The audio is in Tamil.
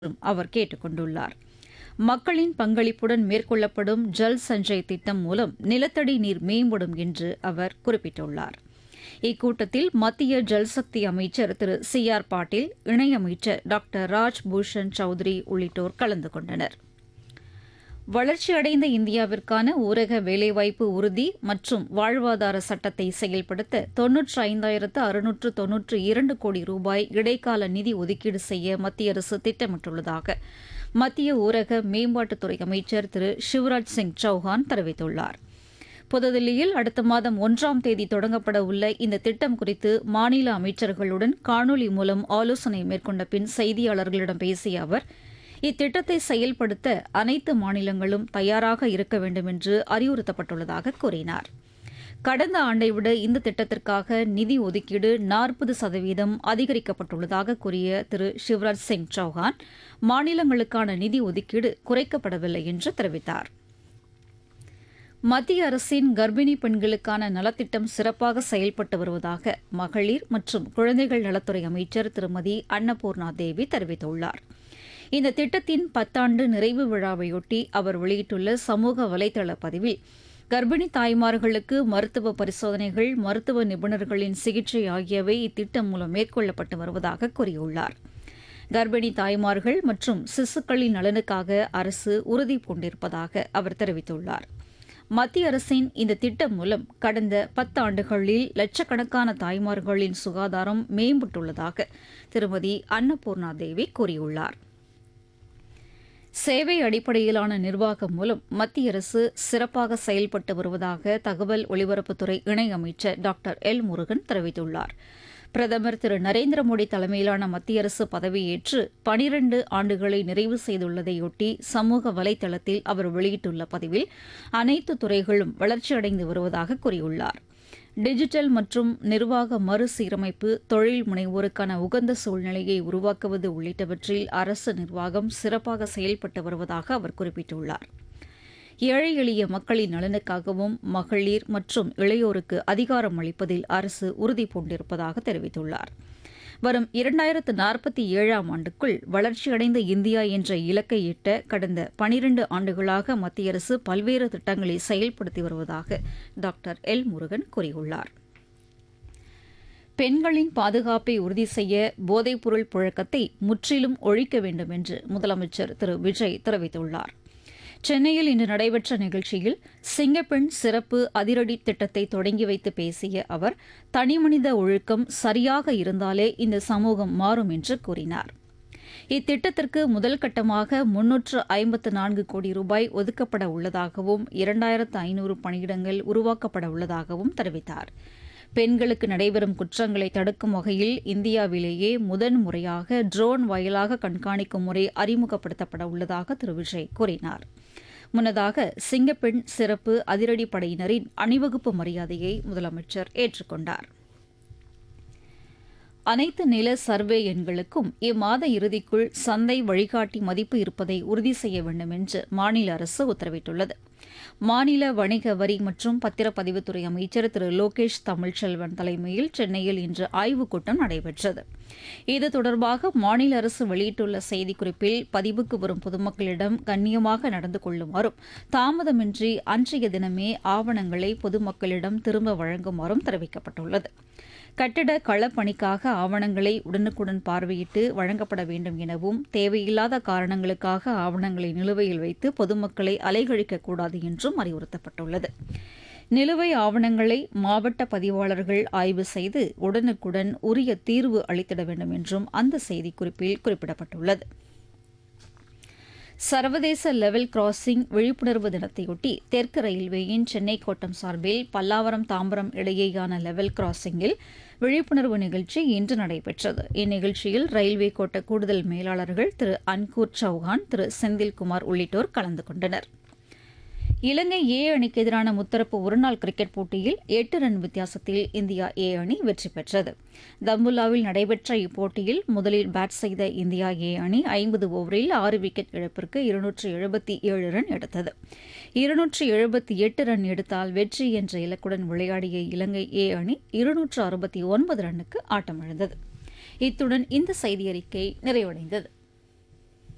என்றும் அவர் கேட்டுக் கொண்டுள்ளார் மக்களின் பங்களிப்புடன் மேற்கொள்ளப்படும் ஜல் சஞ்சய் திட்டம் மூலம் நிலத்தடி நீர் மேம்படும் என்று அவர் குறிப்பிட்டுள்ளார் இக்கூட்டத்தில் மத்திய ஜல்சக்தி அமைச்சர் திரு சி ஆர் பாட்டீல் இணையமைச்சர் டாக்டர் ராஜ் பூஷன் சௌத்ரி உள்ளிட்டோர் கலந்து கொண்டனர் வளர்ச்சியடைந்த இந்தியாவிற்கான ஊரக வேலைவாய்ப்பு உறுதி மற்றும் வாழ்வாதார சட்டத்தை செயல்படுத்த தொன்னூற்று ஐந்தாயிரத்து அறுநூற்று தொன்னூற்று இரண்டு கோடி ரூபாய் இடைக்கால நிதி ஒதுக்கீடு செய்ய மத்திய அரசு திட்டமிட்டுள்ளதாக மத்திய ஊரக மேம்பாட்டுத்துறை அமைச்சர் திரு சிவராஜ் சிங் சௌஹான் தெரிவித்துள்ளார் புதுதில்லியில் அடுத்த மாதம் ஒன்றாம் தேதி தொடங்கப்பட உள்ள இந்த திட்டம் குறித்து மாநில அமைச்சர்களுடன் காணொலி மூலம் ஆலோசனை மேற்கொண்ட பின் செய்தியாளர்களிடம் பேசிய அவர் இத்திட்டத்தை செயல்படுத்த அனைத்து மாநிலங்களும் தயாராக இருக்க வேண்டும் என்று அறிவுறுத்தப்பட்டுள்ளதாக கூறினார் கடந்த ஆண்டை விட இந்த திட்டத்திற்காக நிதி ஒதுக்கீடு நாற்பது சதவீதம் அதிகரிக்கப்பட்டுள்ளதாக கூறிய திரு சிவராஜ் சிங் சௌஹான் மாநிலங்களுக்கான நிதி ஒதுக்கீடு குறைக்கப்படவில்லை என்று தெரிவித்தார் மத்திய அரசின் கர்ப்பிணி பெண்களுக்கான நலத்திட்டம் சிறப்பாக செயல்பட்டு வருவதாக மகளிர் மற்றும் குழந்தைகள் நலத்துறை அமைச்சர் திருமதி அன்னபூர்ணா தேவி தெரிவித்துள்ளார் இந்த திட்டத்தின் பத்தாண்டு நிறைவு விழாவையொட்டி அவர் வெளியிட்டுள்ள சமூக வலைதள பதிவில் கர்ப்பிணி தாய்மார்களுக்கு மருத்துவ பரிசோதனைகள் மருத்துவ நிபுணர்களின் சிகிச்சை ஆகியவை இத்திட்டம் மூலம் மேற்கொள்ளப்பட்டு வருவதாக கூறியுள்ளார் கர்ப்பிணி தாய்மார்கள் மற்றும் சிசுக்களின் நலனுக்காக அரசு உறுதி பூண்டிருப்பதாக அவர் தெரிவித்துள்ளார் மத்திய அரசின் இந்த திட்டம் மூலம் கடந்த பத்தாண்டுகளில் லட்சக்கணக்கான தாய்மார்களின் சுகாதாரம் மேம்பட்டுள்ளதாக திருமதி அன்னபூர்ணா தேவி கூறியுள்ளார் சேவை அடிப்படையிலான நிர்வாகம் மூலம் மத்திய அரசு சிறப்பாக செயல்பட்டு வருவதாக தகவல் ஒலிபரப்புத்துறை இணையமைச்சர் டாக்டர் எல் முருகன் தெரிவித்துள்ளார் பிரதமர் திரு நரேந்திர மோடி தலைமையிலான மத்திய அரசு பதவியேற்று பனிரண்டு ஆண்டுகளை நிறைவு செய்துள்ளதையொட்டி சமூக வலைதளத்தில் அவர் வெளியிட்டுள்ள பதிவில் அனைத்து துறைகளும் வளர்ச்சியடைந்து வருவதாக கூறியுள்ளார் டிஜிட்டல் மற்றும் நிர்வாக மறுசீரமைப்பு தொழில் முனைவோருக்கான உகந்த சூழ்நிலையை உருவாக்குவது உள்ளிட்டவற்றில் அரசு நிர்வாகம் சிறப்பாக செயல்பட்டு வருவதாக அவர் குறிப்பிட்டுள்ளார் ஏழை எளிய மக்களின் நலனுக்காகவும் மகளிர் மற்றும் இளையோருக்கு அதிகாரம் அளிப்பதில் அரசு உறுதி பூண்டிருப்பதாக தெரிவித்துள்ளார் வரும் இரண்டாயிரத்து நாற்பத்தி ஏழாம் ஆண்டுக்குள் வளர்ச்சியடைந்த இந்தியா என்ற இலக்கை எட்ட கடந்த பனிரண்டு ஆண்டுகளாக மத்திய அரசு பல்வேறு திட்டங்களை செயல்படுத்தி வருவதாக டாக்டர் எல் முருகன் கூறியுள்ளார் பெண்களின் பாதுகாப்பை உறுதி செய்ய போதைப்பொருள் புழக்கத்தை முற்றிலும் ஒழிக்க வேண்டும் என்று முதலமைச்சர் திரு விஜய் தெரிவித்துள்ளார் சென்னையில் இன்று நடைபெற்ற நிகழ்ச்சியில் சிங்கப்பெண் சிறப்பு அதிரடி திட்டத்தை தொடங்கி வைத்து பேசிய அவர் தனிமனித ஒழுக்கம் சரியாக இருந்தாலே இந்த சமூகம் மாறும் என்று கூறினார் இத்திட்டத்திற்கு முதல் கட்டமாக முன்னூற்று ஐம்பத்து நான்கு கோடி ரூபாய் ஒதுக்கப்பட உள்ளதாகவும் இரண்டாயிரத்து ஐநூறு பணியிடங்கள் உருவாக்கப்பட உள்ளதாகவும் தெரிவித்தார் பெண்களுக்கு நடைபெறும் குற்றங்களை தடுக்கும் வகையில் இந்தியாவிலேயே முதன் முறையாக ட்ரோன் வாயிலாக கண்காணிக்கும் முறை அறிமுகப்படுத்தப்பட உள்ளதாக திரு விஜய் கூறினார் முன்னதாக சிங்கப்பெண் சிறப்பு அதிரடிப்படையினரின் அணிவகுப்பு மரியாதையை முதலமைச்சர் ஏற்றுக்கொண்டார் அனைத்து நில சர்வே எண்களுக்கும் இம்மாத இறுதிக்குள் சந்தை வழிகாட்டி மதிப்பு இருப்பதை உறுதி செய்ய வேண்டும் என்று மாநில அரசு உத்தரவிட்டுள்ளது மாநில வணிக வரி மற்றும் பத்திரப்பதிவுத்துறை அமைச்சர் திரு லோகேஷ் தமிழ்ச்செல்வன் தலைமையில் சென்னையில் இன்று ஆய்வுக் கூட்டம் நடைபெற்றது இது தொடர்பாக மாநில அரசு வெளியிட்டுள்ள செய்திக்குறிப்பில் பதிவுக்கு வரும் பொதுமக்களிடம் கண்ணியமாக நடந்து கொள்ளுமாறும் தாமதமின்றி அன்றைய தினமே ஆவணங்களை பொதுமக்களிடம் திரும்ப வழங்குமாறும் தெரிவிக்கப்பட்டுள்ளது கட்டிட களப்பணிக்காக ஆவணங்களை உடனுக்குடன் பார்வையிட்டு வழங்கப்பட வேண்டும் எனவும் தேவையில்லாத காரணங்களுக்காக ஆவணங்களை நிலுவையில் வைத்து பொதுமக்களை அலைகழிக்கக்கூடாது என்றும் அறிவுறுத்தப்பட்டுள்ளது நிலுவை ஆவணங்களை மாவட்ட பதிவாளர்கள் ஆய்வு செய்து உடனுக்குடன் உரிய தீர்வு அளித்திட வேண்டும் என்றும் அந்த செய்திக்குறிப்பில் குறிப்பிடப்பட்டுள்ளது சர்வதேச லெவல் கிராசிங் விழிப்புணர்வு தினத்தையொட்டி தெற்கு ரயில்வேயின் சென்னை கோட்டம் சார்பில் பல்லாவரம் தாம்பரம் இடையேயான லெவல் கிராசிங்கில் விழிப்புணர்வு நிகழ்ச்சி இன்று நடைபெற்றது இந்நிகழ்ச்சியில் ரயில்வே கோட்ட கூடுதல் மேலாளர்கள் திரு அன்கூர் சௌஹான் திரு செந்தில்குமார் உள்ளிட்டோர் கலந்து கொண்டனர் இலங்கை ஏ அணிக்கு எதிரான முத்தரப்பு ஒருநாள் கிரிக்கெட் போட்டியில் எட்டு ரன் வித்தியாசத்தில் இந்தியா ஏ அணி வெற்றி பெற்றது தம்புல்லாவில் நடைபெற்ற இப்போட்டியில் முதலில் பேட் செய்த இந்தியா ஏ அணி ஐம்பது ஓவரில் ஆறு விக்கெட் இழப்பிற்கு இருநூற்று எழுபத்தி ஏழு ரன் எடுத்தது இருநூற்று எழுபத்தி எட்டு ரன் எடுத்தால் வெற்றி என்ற இலக்குடன் விளையாடிய இலங்கை ஏ அணி இருநூற்று அறுபத்தி ஒன்பது ரன்னுக்கு ஆட்டமிழந்தது இத்துடன் இந்த செய்தியறிக்கை நிறைவடைந்தது